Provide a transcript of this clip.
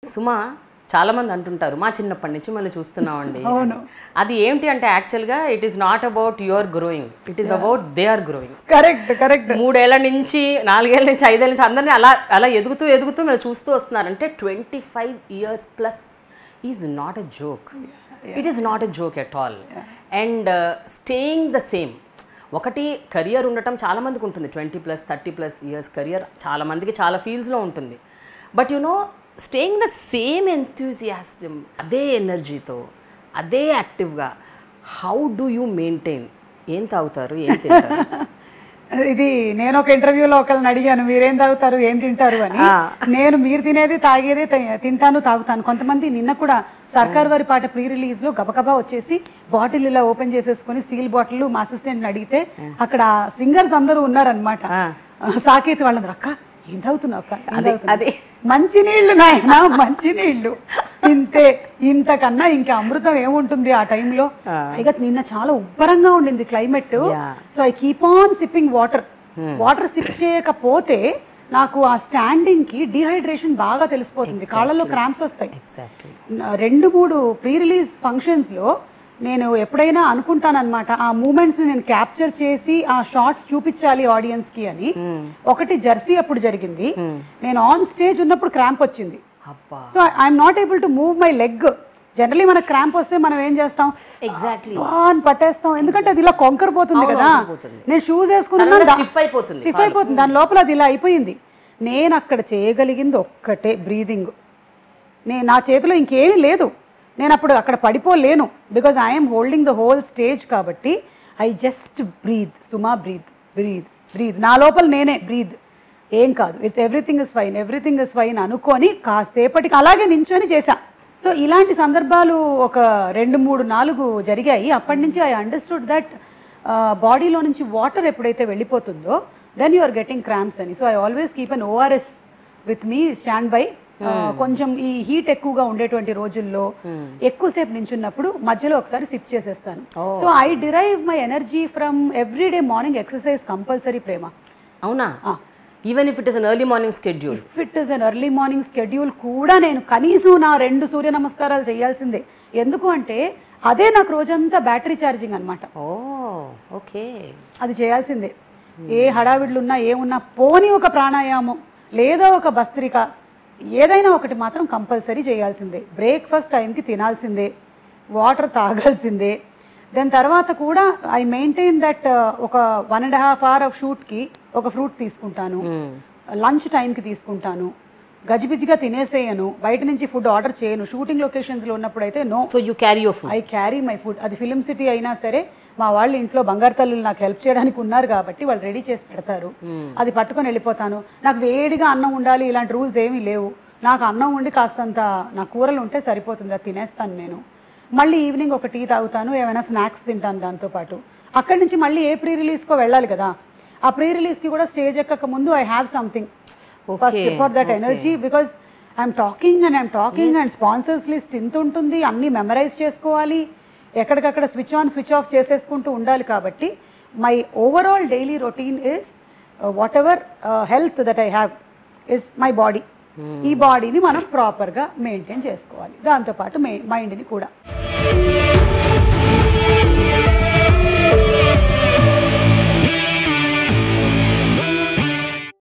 సుమా చాలా మంది అంటుంటారు మా చిన్నప్పటి నుంచి మళ్ళీ చూస్తున్నామండి అవును అది ఏంటి అంటే యాక్చువల్గా it is not about your growing it is about they are growing correct correct మూడేళ్ల నుంచి నాలుగేళ్ల నుంచి ఐదేళ్ల నుంచి అందరినీ అలా అలా ఎదుగుతూ ఎదుగుతూ మీరు చూస్తూ వస్తున్నారంటే twenty five years plus is not a joke it is not a joke at all and staying the same ఒకటి కెరియర్ ఉండటం చాలా మందికి ఉంటుంది twenty plus thirty plus years career చాలా మందికి చాలా ఫీల్డ్స్లో ఉంటుంది but you know staying the same enthusiasm అదే ఎనర్జీతో అదే యాక్టివ్గా హౌ డూ యూ మెయింటైన్ ఏం తాగుతారు ఏం తింటారు ఇది నేను ఒక ఇంటర్వ్యూలో ఒకళ్ళని అడిగాను మీరేం తాగుతారు ఏం తింటారు అని నేను మీరు తినేది తాగేది తి- తింటాను తాగుతాను కొంతమంది నిన్న కూడా సర్కార్ వారి పాట ప్రీ రిలీజ్ లో గబగబా వచ్చేసి బాటిల్ ఇలా ఓపెన్ చేసేసుకొని స్టీల్ బాటిల్ మా అసిస్టెంట్ అడిగితే అక్కడ సింగర్స్ అందరూ ఉన్నారనమాట సాకేత్ వాళ్ళందరూ అక్క ఏం తాగుతున్నావు అక్క ఏం తాగుతున్నావు?" అదే. మంచి నీళ్లు నాయన మంచి నీళ్లు ఇంతే ఇంతకన్నా ఇంకా అమృతం ఏముంటుంది ఆ టైంలో పైగా నిన్న చాలా ఉబ్బరంగా ఉండింది climate Yeah. So I keep on sipping water water sip చేయకపోతే నాకు ఆ స్టాండింగ్ కి డిహైడ్రేషన్ బాగా తెలిసిపోతుంది కాళ్ళలో క్రాంప్స్ వస్తాయి ఎగ్జాక్ట్లీ నా రెండు మూడు ప్రీ రిలీజ్ ఫంక్షన్స్ లో నేను ఎప్పుడైనా అనుకుంటానన్నమాట ఆ మూమెంట్స్ నేను క్యాప్చర్ చేసి ఆ షార్ట్స్ చూపించాలి ఆడియన్స్ కి అని ఒకటి జెర్సీ అప్పుడు జరిగింది నేను ఆన్ స్టేజ్ ఉన్నప్పుడు క్రాంప్ వచ్చింది అబ్బా so I'm not able to move my leg generally మనకు క్రాంప్ వస్తే మనం ఏం చేస్తాం ఎగ్జాక్ట్లీ అబ్బా అని పట్టేస్తాం ఎందుకంటే అది ఇలా కొంకరిపోతుంది అవును, కదా వంకరపోతుంది. నేను షూస్ Suddenly వేసుకున్నా stiff అయిపోతుంది స్టిఫ్ అయిపోతుంది దాని లోపల అది ఇలా అయిపోయింది నేను అక్కడ చేయగలిగింది ఒక్కటే బ్రీదింగ్ నేను నా చేతిలో ఇంకేమీ లేదు నేను అప్పుడు అక్కడ పడిపోలేను because I'm holding the whole stage కాబట్టి ఐ జస్ట్ బ్రీద్ సుమా బ్రీద్ బ్రీద్ బ్రీద్ నా లోపల నేనే బ్రీద్ ఏం కాదు it's everything is fine everything is fine అనుకొని కాసేపటికి అలాగే నించొని చేశా సో ఇలాంటి సందర్భాలు ఒక రెండు మూడు నాలుగు జరిగాయి అప్పటి నుంచి ఐ అండర్స్టూడ్ దట్ బాడీలో నుంచి వాటర్ ఎప్పుడైతే వెళ్ళిపోతుందో then you are getting cramps అని so I always keep on ORS with me stand by కొంచెం ఈ హీట్ ఎక్కువగా ఉండేటువంటి రోజుల్లో ఎక్కువసేపు నించున్నప్పుడు మధ్యలో ఒకసారి సిప్ చేసేస్తాను so I derive my energy from every day morning exercise compulsory Prema అవునా even if it is on early morning schedule if it is on early morning schedule కూడా నేను కనీసం నా రెండు సూర్య నమస్కారాలు చేయాల్సిందే ఎందుకు అంటే అదే నాకు రోజంతా బ్యాటరీ ఛార్జింగ్ అన్నమాట ఓ ఓకే అది చేయాల్సిందే ఏ హడావిడ్లు ఉన్నా ఏమున్నా పోని ఒక ప్రాణాయామం లేదా ఒక భస్త్రిక ఏదైనా ఒకటి మాత్రం కంపల్సరీ చేయాల్సిందే బ్రేక్ఫాస్ట్ టైంకి తినాల్సిందే వాటర్ తాగాల్సిందే దాని తర్వాత కూడా ఐ మెయింటైన్ దట్ ఒక one and half hour of షూట్కి ఒక ఫ్రూట్ తీసుకుంటాను లంచ్ టైంకి తీసుకుంటాను గజిబిజిగా తినేసేయను బయట నుంచి ఫుడ్ ఆర్డర్ చేయను షూటింగ్ లొకేషన్స్లో ఉన్నప్పుడు అయితే no so you carry your food I carry my food అది ఫిలిం సిటీ అయినా సరే మా వాళ్ళు ఇంట్లో బంగారు తల్లులు నాకు హెల్ప్ చేయడానికి ఉన్నారు కాబట్టి వాళ్ళు రెడీ చేసి పెడతారు అది పట్టుకొని వెళ్ళిపోతాను నాకు వేడిగా అన్నం ఉండాలి ఇలాంటి రూల్స్ ఏమీ లేవు నాకు అన్నం ఉండి కాస్తంత నా కూరలు ఉంటే సరిపోతుంది అది తినేస్తాను నేను మళ్ళీ ఈవినింగ్ ఒక టీ తాగుతాను ఏమైనా స్నాక్స్ తింటాను దాంతోపాటు అక్కడి నుంచి మళ్ళీ ఏ ప్రీ రిలీజ్కో వెళ్ళాలి కదా ఆ ప్రీ రిలీజ్కి కూడా స్టేజ్ ఎక్కక ముందు I have something first for that energy because I'm talking and I'm talking and sponsors list ఇంత ఉంటుంది అన్ని మెమరైజ్ చేసుకోవాలి ఎక్కడికక్కడ స్విచ్ ఆన్ స్విచ్ ఆఫ్ చేసేసుకుంటూ ఉండాలి కాబట్టి my overall daily routine is whatever health that I have is my body ఈ బాడీని మనం ప్రాపర్గా మెయింటైన్ చేసుకోవాలి దాంతోపాటు మైండ్ని కూడా